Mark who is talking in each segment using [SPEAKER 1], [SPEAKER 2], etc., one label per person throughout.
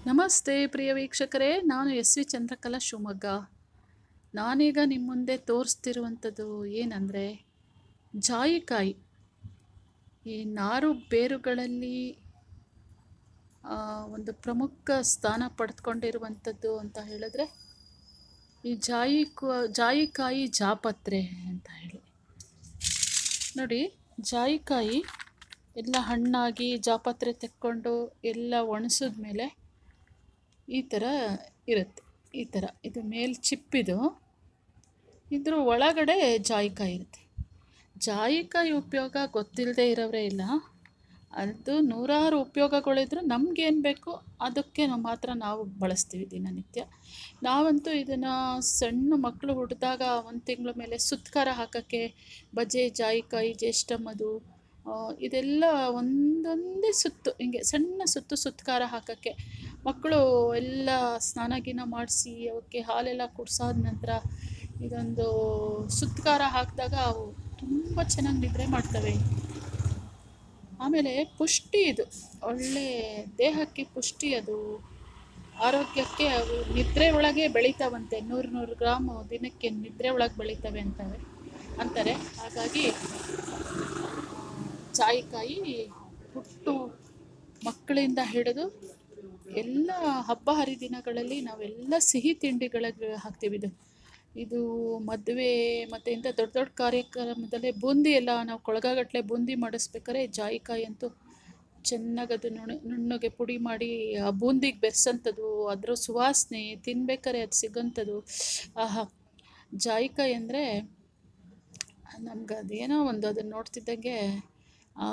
[SPEAKER 1] ನಮಸ್ತೆ ಪ್ರಿಯ ವೀಕ್ಷಕರೇ ನಾನು ಎಸ್ ವಿ ಚಂದ್ರಕಲಾ ಶಿವಮೊಗ್ಗ ನಾನೀಗ ನಿಮ್ಮ ಮುಂದೆ ತೋರಿಸ್ತಿರುವಂಥದ್ದು ಏನಂದರೆ ಜಾಯಿಕಾಯಿ ಈ ನಾರು ಬೇರುಗಳಲ್ಲಿ ಆ, ಒಂದು ಪ್ರಮುಖ ಸ್ಥಾನ ಪಡೆದುಕೊಂಡಿರುವಂಥದ್ದು ಅಂತ ಹೇಳಿದ್ರೆ ಈ ಜಾಯಿ ಜಾಯಿಕಾಯಿ ಜಾಪತ್ರೆ ಅಂತ ಹೇಳಿ ನೋಡಿ ಜಾಯಿಕಾಯಿ ಎಲ್ಲ ಹಣ್ಣಾಗಿ ಜಾಪತ್ರೆ ತೆಕ್ಕೊಂಡು ಎಲ್ಲ ಒಣಸಿದ ಮೇಲೆ ಈ ಥರ ಇರುತ್ತೆ ಈ ಥರ ಇದು ಮೇಲ್ ಚಿಪ್ಪಿದು ಇದ್ರ ಒಳಗಡೆ ಜಾಯಿಕಾಯಿ ಇರುತ್ತೆ ಜಾಯಿಕಾಯಿ ಉಪಯೋಗ ಗೊತ್ತಿಲ್ಲದೆ ಇರೋರೇ ಇಲ್ಲ ಅದು ನೂರಾರು ಉಪಯೋಗಗಳಿದ್ರು ನಮಗೇನು ಬೇಕು ಅದಕ್ಕೆ ನಾವು ಮಾತ್ರ ನಾವು ಬಳಸ್ತೀವಿ ದಿನನಿತ್ಯ ನಾವಂತೂ ಇದನ್ನು ಸಣ್ಣ ಮಕ್ಕಳು ಹುಟ್ಟಿದಾಗ ಒಂದು ತಿಂಗಳ ಮೇಲೆ ಸುತ್ಕಾರ ಹಾಕೋಕ್ಕೆ ಬಜೆ ಜಾಯಿಕಾಯಿ ಜ್ಯೇಷ್ಠ ಮಧು ಆ, ಇದೆಲ್ಲ ಒಂದೊಂದೇ ಸುತ್ತು ಹಿಂಗೆ ಸಣ್ಣ ಸುತ್ತು ಸುತ್ಕಾರ ಹಾಕೋಕ್ಕೆ ಮಕ್ಕಳು ಎಲ್ಲ ಸ್ನಾನ ಗೀನ ಮಾಡಿಸಿ ಅವಕ್ಕೆ ಹಾಲೆಲ್ಲ ಕುಡ್ಸಾದ ನಂತರ ಇದೊಂದು ಸುತ್ಕಾರ ಹಾಕಿದಾಗ ಅವು ತುಂಬ ಚೆನ್ನಾಗಿ ನಿದ್ರೆ ಮಾಡ್ತವೆ ಆಮೇಲೆ ಪುಷ್ಟಿ ಇದು ಒಳ್ಳೆ ದೇಹಕ್ಕೆ ಪುಷ್ಟಿ ಅದು ಆರೋಗ್ಯಕ್ಕೆ ಅವು ನಿದ್ರೆ ಒಳಗೆ ಬೆಳೀತಾವಂತೆ ನೂರು ನೂರು ಗ್ರಾಮು ದಿನಕ್ಕೆ ನಿದ್ರೆ ಒಳಗೆ ಬೆಳೀತವೆ ಅಂತವೆ ಅಂತಾರೆ ಹಾಗಾಗಿ ಜಾಯಿಕಾಯಿ ಹುಟ್ಟು ಮಕ್ಕಳಿಂದ ಹಿಡಿದು ಎಲ್ಲ ಹಬ್ಬ ಹರಿದಿನಗಳಲ್ಲಿ ನಾವೆಲ್ಲ ಸಿಹಿ ತಿಂಡಿಗಳಿಗೆ ಹಾಕ್ತೀವಿ ಇದು ಇದು ಮದುವೆ ಮತ್ತು ಇಂಥ ದೊಡ್ಡ ದೊಡ್ಡ ಕಾರ್ಯಕ್ರಮದಲ್ಲೇ ಬೂಂದಿ ಎಲ್ಲ ನಾವು ಕೊಳಗಗಟ್ಟಲೆ ಬೂಂದಿ ಮಾಡಿಸ್ಬೇಕಾದ್ರೆ ಜಾಯಿಕಾಯಿ ಅಂತೂ ಚೆನ್ನಾಗಿ ಅದು ನುಣ ನುಣ್ಣಗೆ ಪುಡಿ ಮಾಡಿ ಆ ಬೂಂದಿಗೆ ಬೆರೆಸಂಥದ್ದು ಅದರ ಸುವಾಸನೆ ತಿನ್ಬೇಕಾದ್ರೆ ಅದು ಸಿಗೋಂಥದ್ದು ಆಹಾ ಜಾಯಿಕಾಯಿ ಅಂದರೆ ನಮ್ಗೆ ಅದೇನೋ ಒಂದು ಅದನ್ನು ನೋಡ್ತಿದ್ದಂಗೆ ಆ,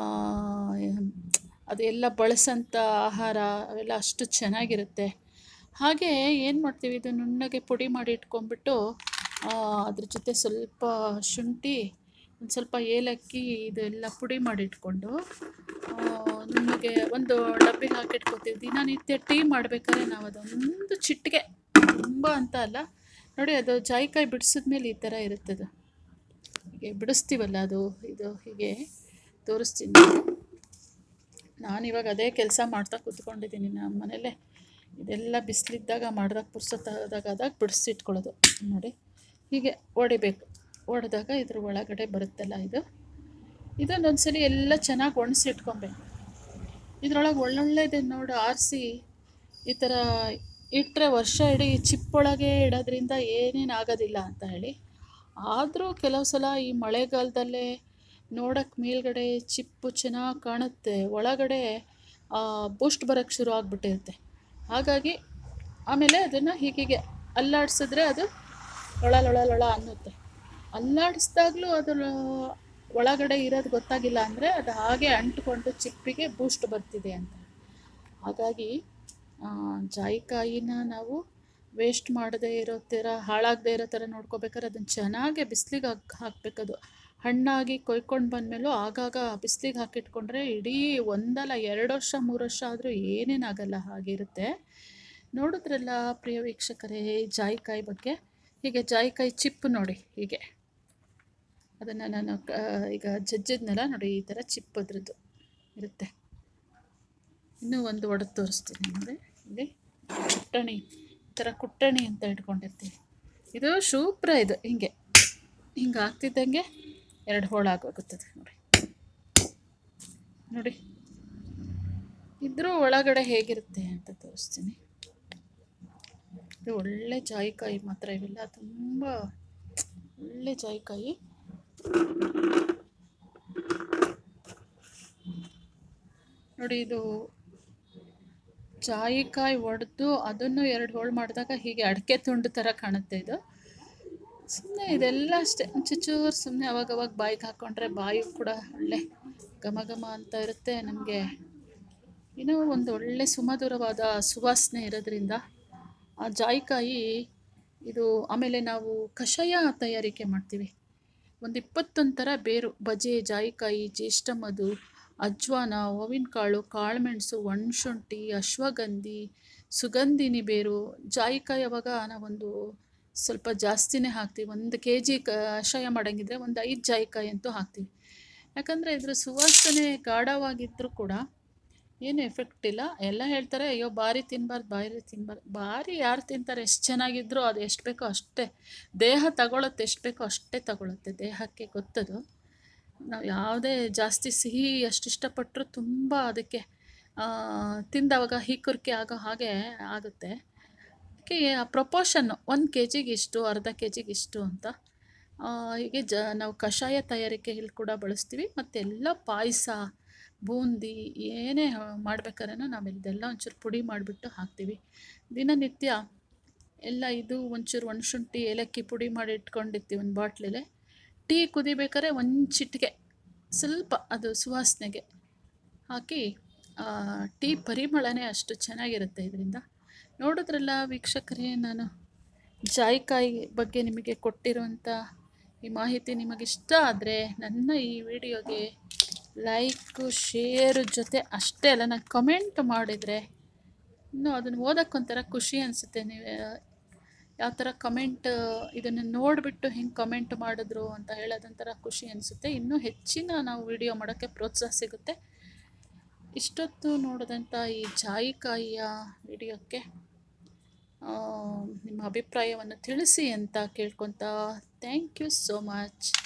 [SPEAKER 1] ಅದೆಲ್ಲ ಬಳಸೋಂಥ ಆಹಾರ ಅವೆಲ್ಲ ಅಷ್ಟು ಚೆನ್ನಾಗಿರುತ್ತೆ ಹಾಗೆ ಏನು ಮಾಡ್ತೀವಿ ಇದು ನುಣ್ಣಗೆ ಪುಡಿ ಮಾಡಿ ಇಟ್ಕೊಂಡ್ಬಿಟ್ಟು ಆ, ಅದ್ರ ಜೊತೆ ಸ್ವಲ್ಪ ಶುಂಠಿ ಒಂದು ಸ್ವಲ್ಪ ಏಲಕ್ಕಿ ಇದೆಲ್ಲ ಪುಡಿ ಮಾಡಿ ಇಟ್ಕೊಂಡು ಆ, ನುಣ್ಣಗೆ ಒಂದು ಡಬ್ಬಿಗೆ ಹಾಕಿಟ್ಕೋತೀವಿ ದಿನನಿತ್ಯ ಟೀ ಮಾಡಬೇಕಾದ್ರೆ ನಾವು ಅದೊಂದು ಚಿಟಿಕೆ ತುಂಬ ಅಂತ ಅಲ್ಲ ನೋಡಿ ಅದು ಜಾಯಿಕಾಯಿ ಬಿಡಿಸಿದ್ಮೇಲೆ ಈ ಥರ ಇರುತ್ತದು ಹೀಗೆ ಬಿಡಿಸ್ತೀವಲ್ಲ ಅದು ಇದು ಹೀಗೆ ತೋರಿಸ್ತೀನಿ ನಾನು ಇವಾಗ ಅದೇ ಕೆಲಸ ಮಾಡ್ತಾ ಕೂತ್ಕೊಂಡಿದ್ದೀನಿ ನಮ್ಮ ಮನೇಲೆ ಇದೆಲ್ಲ ಬಿಸಿಲಿದ್ದಾಗ ಮಾಡ್ದಾಗ ಪುರ್ಸೊತ್ತಾದಾಗ ಆದಾಗ ಬಿಡಿಸಿಟ್ಕೊಳ್ಳೋದು ನೋಡಿ ಹೀಗೆ ಹೊಡಿಬೇಕು ಹೊಡೆದಾಗ ಇದ್ರ ಒಳಗಡೆ ಬರುತ್ತಲ್ಲ ಇದು ಇದನ್ನೊಂದ್ಸಲಿ ಎಲ್ಲ ಚೆನ್ನಾಗಿ ಒಣಸಿಟ್ಕೊಬೇಕು ಇದ್ರೊಳಗೆ ಒಳ್ಳೊಳ್ಳೆದು ನೋಡಿ ಆರಿಸಿ ಈ ಥರ ಇಟ್ಟರೆ ವರ್ಷ ಇಡೀ ಚಿಪ್ಪೊಳಗೆ ಇಡೋದ್ರಿಂದ ಏನೇನು ಆಗೋದಿಲ್ಲ ಅಂತ ಹೇಳಿ ಆದರೂ ಕೆಲವು ಸಲ ಈ ಮಳೆಗಾಲದಲ್ಲೇ ನೋಡೋಕ್ಕೆ ಮೇಲ್ಗಡೆ ಚಿಪ್ಪು ಚೆನ್ನಾಗಿ ಕಾಣುತ್ತೆ ಒಳಗಡೆ ಬೂಸ್ಟ್ ಬರೋಕ್ಕೆ ಶುರು ಆಗಿಬಿಟ್ಟಿರುತ್ತೆ ಹಾಗಾಗಿ ಆಮೇಲೆ ಅದನ್ನು ಹೀಗೀಗೆ ಅಲ್ಲಾಡಿಸಿದ್ರೆ ಅದು ಲೊಳ ಲೊಳ ಲೊಳ ಅನ್ನುತ್ತೆ ಅಲ್ಲಾಡಿಸ್ದಾಗಲೂ ಅದು ಒಳಗಡೆ ಇರೋದು ಗೊತ್ತಾಗಿಲ್ಲ ಅಂದರೆ ಅದು ಹಾಗೆ ಅಂಟ್ಕೊಂಡು ಚಿಪ್ಪಿಗೆ ಬೂಸ್ಟ್ ಬರ್ತಿದೆ ಅಂತ ಹಾಗಾಗಿ ಆ, ಜಾಯಿಕಾಯಿನ ನಾವು ವೇಸ್ಟ್ ಮಾಡದೇ ಇರೋ ಥರ ಹಾಳಾಗದೇ ಇರೋ ಥರ ನೋಡ್ಕೋಬೇಕಾದ್ರೆ ಅದನ್ನು ಚೆನ್ನಾಗಿ ಬಿಸಿಲಿಗೆ ಹಾಕಿ ಹಾಕಬೇಕದು ಹಣ್ಣಾಗಿ ಕೊಯ್ಕೊಂಡು ಬಂದಮೇಲೂ ಆಗಾಗ ಬಿಸಿಲಿಗೆ ಹಾಕಿಟ್ಕೊಂಡ್ರೆ ಇಡೀ ಒಂದಲ್ಲ ಎರಡು ವರ್ಷ ಮೂರು ವರ್ಷ ಆದರೂ ಏನೇನಾಗಲ್ಲ ಹಾಗಿರುತ್ತೆ ನೋಡಿದ್ರಲ್ಲ ಪ್ರಿಯ ವೀಕ್ಷಕರೇ ಈ ಜಾಯಿಕಾಯಿ ಬಗ್ಗೆ ಹೀಗೆ ಜಾಯಿಕಾಯಿ ಚಿಪ್ಪು ನೋಡಿ ಹೀಗೆ ಅದನ್ನು ನಾನು ಕ ಈಗ ಜಜ್ಜಿದ್ನಲ್ಲ ನೋಡಿ ಈ ಥರ ಚಿಪ್ ಅದ್ರದ್ದು ಇರುತ್ತೆ ಇನ್ನೂ ಒಂದು ಒಡೆದು ತೋರಿಸ್ತೀನಿ ನೋಡಿ ಇಲ್ಲಿ ಕುಟ್ಟಣಿ ಈ ಥರ ಕುಟ್ಟಣಿ ಅಂತ ಇಟ್ಕೊಂಡಿರ್ತೀವಿ ಇದು ಶೂಪ್ರ ಇದು ಹಿಂಗೆ ಹಿಂಗೆ ಆಗ್ತಿದ್ದಂಗೆ ಎರಡು ಹೋಳಾಗೋಗುತ್ತದೆ ನೋಡಿ ನೋಡಿ ಇದ್ರೂ ಒಳಗಡೆ ಹೇಗಿರುತ್ತೆ ಅಂತ ತೋರಿಸ್ತೀನಿ ಇದು ಒಳ್ಳೆ ಜಾಯಿಕಾಯಿ ಮಾತ್ರ ಇವೆಲ್ಲ ತುಂಬ ಒಳ್ಳೆ ಜಾಯಿಕಾಯಿ ನೋಡಿ ಇದು ಜಾಯಿಕಾಯಿ ಒಡೆದು ಅದನ್ನು ಎರಡು ಹೋಳು ಮಾಡಿದಾಗ ಹೀಗೆ ಅಡಿಕೆ ತುಂಡು ಥರ ಕಾಣುತ್ತೆ ಇದು ಸುಮ್ಮನೆ ಇದೆಲ್ಲ ಅಷ್ಟೇ ಚೂರು ಸುಮ್ಮನೆ ಅವಾಗವಾಗ ಬಾಯಿಗೆ ಹಾಕ್ಕೊಂಡ್ರೆ ಬಾಯಿ ಕೂಡ ಒಳ್ಳೆ ಘಮ ಘಮ ಅಂತ ಇರುತ್ತೆ ನಮಗೆ ಏನೋ ಒಂದು ಒಳ್ಳೆ ಸುಮಧುರವಾದ ಸುವಾಸನೆ ಇರೋದ್ರಿಂದ ಆ ಜಾಯಿಕಾಯಿ ಇದು ಆಮೇಲೆ ನಾವು ಕಷಾಯ ತಯಾರಿಕೆ ಮಾಡ್ತೀವಿ ಒಂದು ಇಪ್ಪತ್ತೊಂದು ಥರ ಬೇರು ಬಜೆ ಜಾಯಿಕಾಯಿ ಜ್ಯೇಷ್ಠ ಮಧು ಅಜ್ವಾನ ಹೂವಿನ ಕಾಳು ಕಾಳುಮೆಣಸು ಒಣಶುಂಠಿ ಅಶ್ವಗಂಧಿ ಸುಗಂಧಿನಿ ಬೇರು ಜಾಯಿಕಾಯಿ ಅವಾಗ ನಾವೊಂದು ಸ್ವಲ್ಪ ಜಾಸ್ತಿನೇ ಹಾಕ್ತೀವಿ ಒಂದು ಕೆ ಜಿ ಕಷಾಯ ಮಾಡೋಂಗಿದ್ರೆ ಒಂದು ಐದು ಜಾಯಿಕಾಯಿ ಅಂತೂ ಹಾಕ್ತೀವಿ ಯಾಕಂದರೆ ಇದ್ರ ಸುವಾಸನೆ ಗಾಢವಾಗಿದ್ದರೂ ಕೂಡ ಏನು ಎಫೆಕ್ಟ್ ಇಲ್ಲ ಎಲ್ಲ ಹೇಳ್ತಾರೆ ಅಯ್ಯೋ ಭಾರಿ ತಿನ್ನಬಾರ್ದು ಭಾರಿ ತಿನ್ನಬಾರ್ದು ಭಾರಿ ಯಾರು ತಿಂತಾರೆ ಎಷ್ಟು ಚೆನ್ನಾಗಿದ್ರೂ ಅದು ಎಷ್ಟು ಬೇಕೋ ಅಷ್ಟೇ ದೇಹ ತಗೊಳುತ್ತೆ ಎಷ್ಟು ಬೇಕೋ ಅಷ್ಟೇ ತಗೊಳುತ್ತೆ ದೇಹಕ್ಕೆ ಗೊತ್ತದು ನಾವು ಯಾವುದೇ ಜಾಸ್ತಿ ಸಿಹಿ ಎಷ್ಟು ಇಷ್ಟಪಟ್ಟರೂ ತುಂಬ ಅದಕ್ಕೆ ಆ, ತಿಂದವಾಗ ಹೀಕುರಿಕೆ ಆಗೋ ಹಾಗೆ ಆಗುತ್ತೆ ಅದಕ್ಕೆ ಆ ಪ್ರಪೋರ್ಷನ್ನು ಒಂದು ಕೆ ಜಿಗೆ ಇಷ್ಟು ಅರ್ಧ ಕೆ ಜಿಗೆ ಇಷ್ಟು ಅಂತ ಆ, ಹೀಗೆ ಜ ನಾವು ಕಷಾಯ ತಯಾರಿಕೆಯಲ್ಲಿ ಕೂಡ ಬಳಸ್ತೀವಿ ಮತ್ತು ಎಲ್ಲ ಪಾಯಸ ಬೂಂದಿ ಏನೇ ಮಾಡ್ಬೇಕಾದ್ರೂ ನಾವು ಇದೆಲ್ಲ ಒಂಚೂರು ಪುಡಿ ಮಾಡಿಬಿಟ್ಟು ಹಾಕ್ತೀವಿ ದಿನನಿತ್ಯ ಎಲ್ಲ ಇದು ಒಂಚೂರು ಒಣಶುಂಠಿ ಏಲಕ್ಕಿ ಪುಡಿ ಮಾಡಿ ಇಟ್ಕೊಂಡಿರ್ತೀವಿ ಒಂದು ಬಾಟ್ಲಲ್ಲಿ ಟೀ ಕುದಿಬೇಕಾದ್ರೆ ಒಂದು ಚಿಟಿಕೆ ಸ್ವಲ್ಪ ಅದು ಸುವಾಸನೆಗೆ ಹಾಕಿ ಆ, ಟೀ ಪರಿಮಳನೇ ಅಷ್ಟು ಚೆನ್ನಾಗಿರುತ್ತೆ ಇದರಿಂದ ನೋಡಿದ್ರಲ್ಲ ವೀಕ್ಷಕರೇ ನಾನು ಜಾಯಿಕಾಯಿ ಬಗ್ಗೆ ನಿಮಗೆ ಕೊಟ್ಟಿರುವಂಥ ಈ ಮಾಹಿತಿ ನಿಮಗಿಷ್ಟ ಆದರೆ ನನ್ನ ಈ ವಿಡಿಯೋಗೆ ಲೈಕು ಶೇರು ಜೊತೆ ಅಷ್ಟೇ ಅಲ್ಲ ನಾನು ಕಮೆಂಟ್ ಮಾಡಿದರೆ ಇನ್ನೂ ಅದನ್ನು ಓದೋಕ್ಕೊಂಥರ ಖುಷಿ ಅನಿಸುತ್ತೆ ನೀವು ಯಾವ ಥರ ಕಮೆಂಟ್ ಇದನ್ನು ನೋಡಿಬಿಟ್ಟು ಹೆಂಗೆ ಕಮೆಂಟ್ ಮಾಡಿದ್ರು ಅಂತ ಹೇಳೋದೊಂಥರ ಖುಷಿ ಅನಿಸುತ್ತೆ ಇನ್ನೂ ಹೆಚ್ಚಿನ ನಾವು ವಿಡಿಯೋ ಮಾಡೋಕ್ಕೆ ಪ್ರೋತ್ಸಾಹ ಸಿಗುತ್ತೆ ಇಷ್ಟೊತ್ತು ನೋಡಿದಂಥ ಈ ಜಾಯಿಕಾಯಿಯ ವಿಡಿಯೋಕ್ಕೆ ಆ, ನಿಮ್ಮ ಅಭಿಪ್ರಾಯವನ್ನು ತಿಳಿಸಿ ಅಂತ ಕೇಳ್ಕೊತಾ ಥ್ಯಾಂಕ್ ಯು ಸೋ ಮಚ್